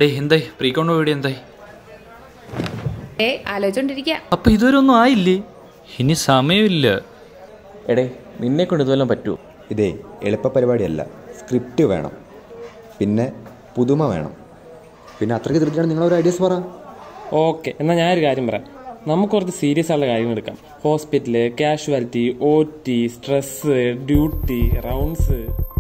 Day എന്തായി പ്രീകൗണ്ട് video എന്തായി ഏ ആലോചിച്ചോണ്ടിരിക്കുക അപ്പൊ ഇതുവരെ ഒന്നും ആയില്ലേ ഇനി സമയമില്ല എടേ നിന്നെ കൊണ്ട് ഇതുവല്ലം പറ്റുമോ ഇതേ എളുപ്പ പരിപാടിയല്ല സ്ക്രിപ്റ്റ് വേണം പിന്നെ പുതുമ വേണം പിന്നെ അത്രയ്ക്ക് ധൃതിയാണ് നിങ്ങളൊരു ഐഡിയസ് പറ ഓക്കെ എന്നാൽ ഞാനൊരു കാര്യം പറയാം നമുക്ക് കുറച്ച് സീരിയസ് ആയുള്ള കാര്യങ്ങൾ എടുക്കാം hospital casualty O T stress duty rounds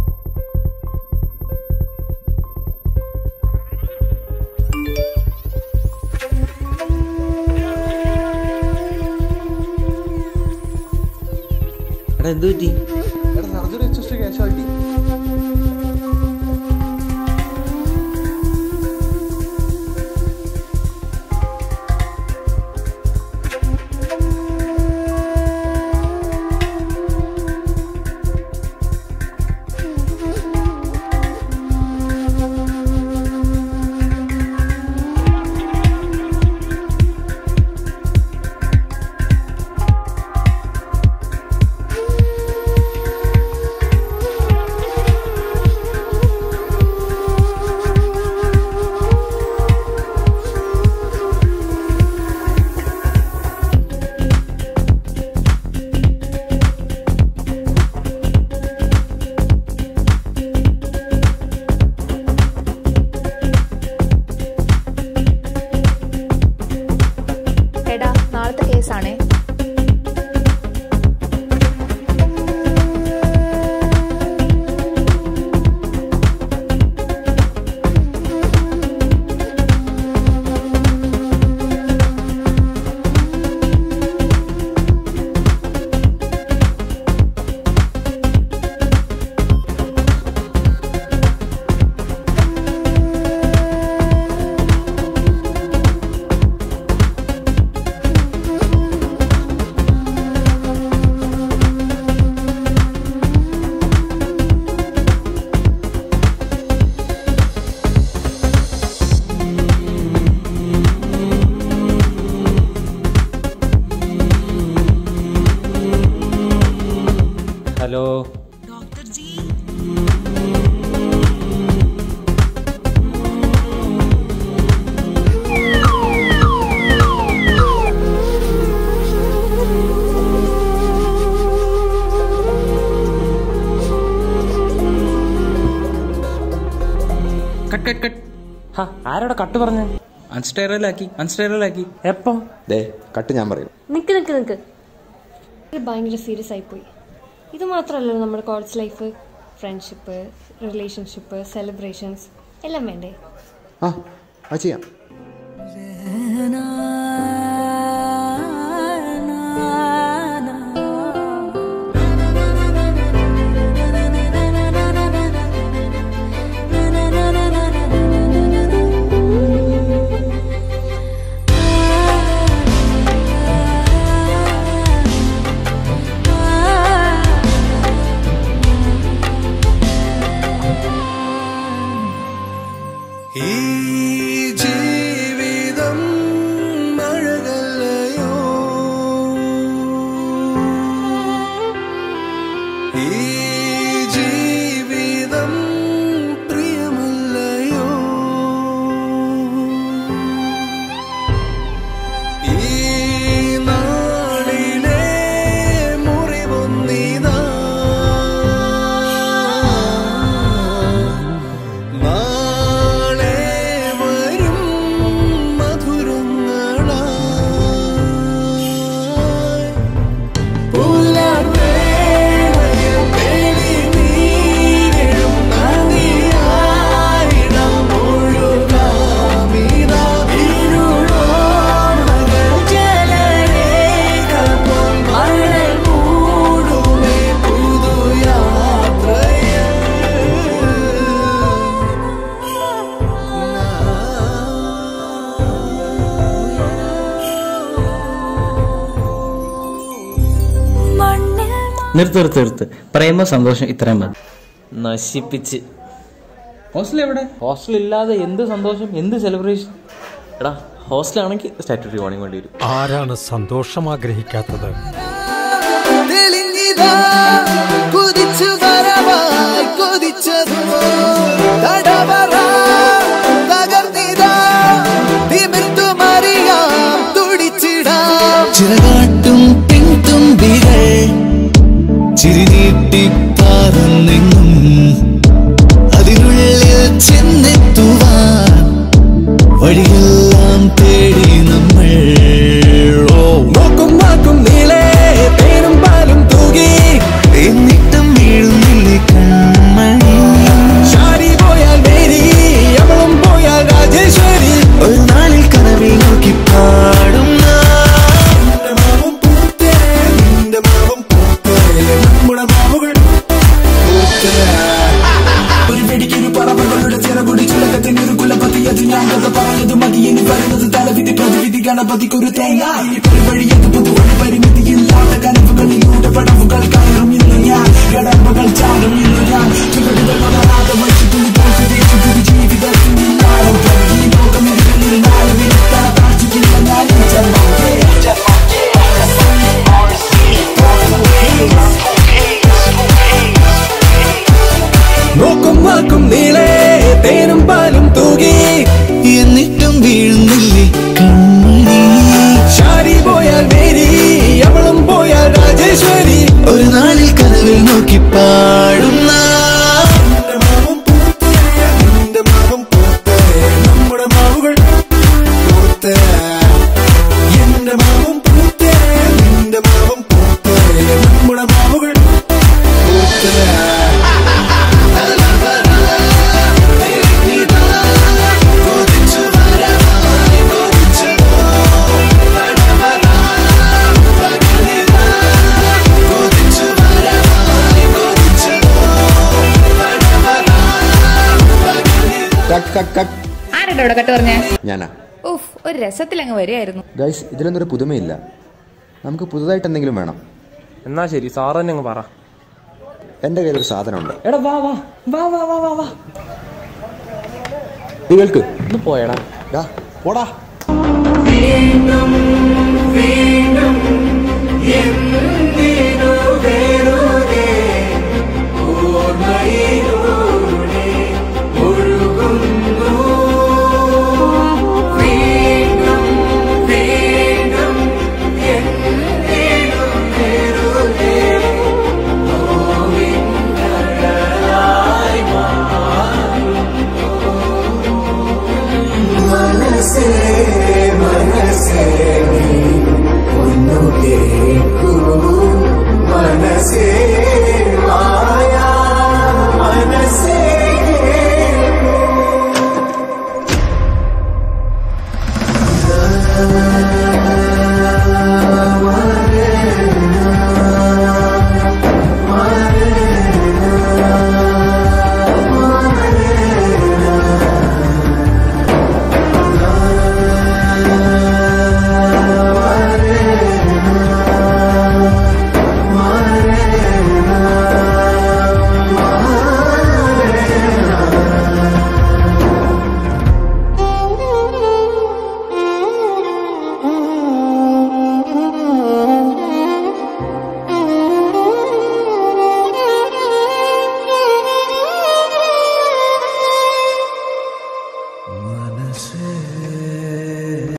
എടാ എന്ത് പറ്റി എടാ സർജറി എക്സോസ്റ്റ് കാഷ്വാലിറ്റി എടാ നാളത്തെ കേസാണേ ഹലോ കട്ട് കട്ട് കട്ട് ഹാ ആരോടെ കട്ട് പറഞ്ഞു അൺസ്റ്റൈറലാക്കി അൺസ്റ്റൈറലാക്കി എപ്പം ദേ കട്ട് ഞാൻ പറയും നിക്ക് നിക്ക് നിക്ക് ഇത് ഭയങ്കര സീരിയസ് ആയിപ്പോയി ഇത് മാത്രമല്ലല്ലോ നമ്മുടെ college life friendship relationship celebrations എല്ലാം വേണ്ടേ ആ അത് ചെയ്യാം ഈ ജീവിതം മഴകല്ലയോ ഈ ജീവിതം പ്രിയമല്ലയോ ഈ നാളിലെ മുറിവൊന്നിതാ നാളെ വരും മധുരങ്ങളായി പുലർവേളയിൽ തെളിനീരിടും നദിയായിടം ഒഴുകാമിതാ ഇരുളോണകൾ ജലരേഖ പോൽ മഴൽ മൂടുമേ പുതുയാത്രയിൽ നിർത്ത് നിർത്ത് നിർത്ത് പ്രേമ സന്തോഷം ഇത്രയും മതി നശിപ്പിച്ച് ഹോസ്റ്റൽ എവിടെ ഹോസ്റ്റൽ ഇല്ലാതെ എന്ത് സന്തോഷം എന്ത് സെലിബ്രേഷൻ എടാ ഹോസ്റ്റലാണെങ്കിൽ സ്റ്റാറ്റുട്ടറി വാണിംഗ് വേണ്ടി വരും ആരാണ് സന്തോഷം ആഗ്രഹിക്കാത്തത് തെളിഞ്ഞിതാ കുതിച്ചു വരവായി കൊതിച്ചതോ തടവറ തകർന്നിത അറിയാം തുടിച്ചിടാം ചിറകാട്ടും പിൻതുമ്പികൾ ചിരിനീട്ടി പറന്നെങ്ങും അതിനുള്ളിൽ ചെന്നെത്തുവാൻ വഴിയെല്ലാം തേടി നമ്മൾ ഓ നോക്കും വാക്കും നീളെ പേരും പാലും തൂകി എന്നിട്ടും വീഴുന്നില്ലേ കൺമണി ഷാരി പോയാൽ മേരി അവളും പോയാൽ രാജേശ്വരി ഒരു നാളിൽ കനവിൽ നോക്കി പാടും നിന്റെ മാവും പൂത്തേ നിന്റെ മാവും പൂത്തേ നമ്മുടെ മാവുകൾ പൂത്തേ ഒരു വെടിക്കൊരു പറവകളുടെ ചിറകുടി ചുലകത്തിനൊരു കുലപതി അത് ഞാൻ കഥ പറഞ്ഞത് മതി ഇനി വരുന്നത് തലവിധി പ്രതിവിധി ഗണപതിക്കൊരു തേങ്ങ ഒരു വഴിയത് പുതുവഴി പരിമിതിയില്ലാത്ത കനവുകളിലൂടെ പടവുകൾ കയറും ഇന്ന് ഞാൻ കടമ്പകൾ ചാടും ഇന്ന് ഞാൻ ചുവടുകൾ വളരാതെ വച്ചിട്ടുള്ള പോസ്റ്റ് ജീവിതത്തിൽ നാളും ഈ ലോകം ഇരുളിൽ നാളും ഇരുട്ടാ താഴ്ചയ്ക്കില്ല ഞാൻ ഈ ജന്മം നോക്കും വാക്കും നീളെ തേനും പാലും തൂകി എന്നിട്ടും വീഴുന്നില്ലേ കൺമണി ഷാരി പോയാൽ മേരി അവളും പോയാൽ രാജേശ്വരി ഒരു നാളിൽ കനവിൽ നോക്കി പാടുന്ന നിന്റെ മാവും പൂത്തേ, നിന്റെ മാവും പൂത്തേ, നമ്മുടെ മാവുകൾ പൂത്തേ. എന്റെ മാവും പൂത്തേ, നിന്റെ മാവും പൂത്തേ, നമ്മുടെ മാവുകൾ പൂത്തേ. കട്ട് കട്ട് കട്ട് ആരുടെ ഇവിടെ കട്ട് പറഞ്ഞേ ഞാനാ ഉഫ് ഒരു രസത്തിൽ അങ്ങ് വരികയായിരുന്നു ഗൈസ് ഇതിലൊന്നും ഒരു പുതുമയില്ല നമുക്ക് പുതുതായിട്ട് എന്തെങ്കിലും വേണം എന്നാ ശരി സാറ് തന്നെ അങ്ങ് പറ എൻ്റെ കയ്യിലൊരു സാധനമുണ്ട് എടാ വാ വാ വാ വാ വാ വാ വാ നീ കേൾക്ക് ഒന്ന് പോയടാ ഡാ പോടാ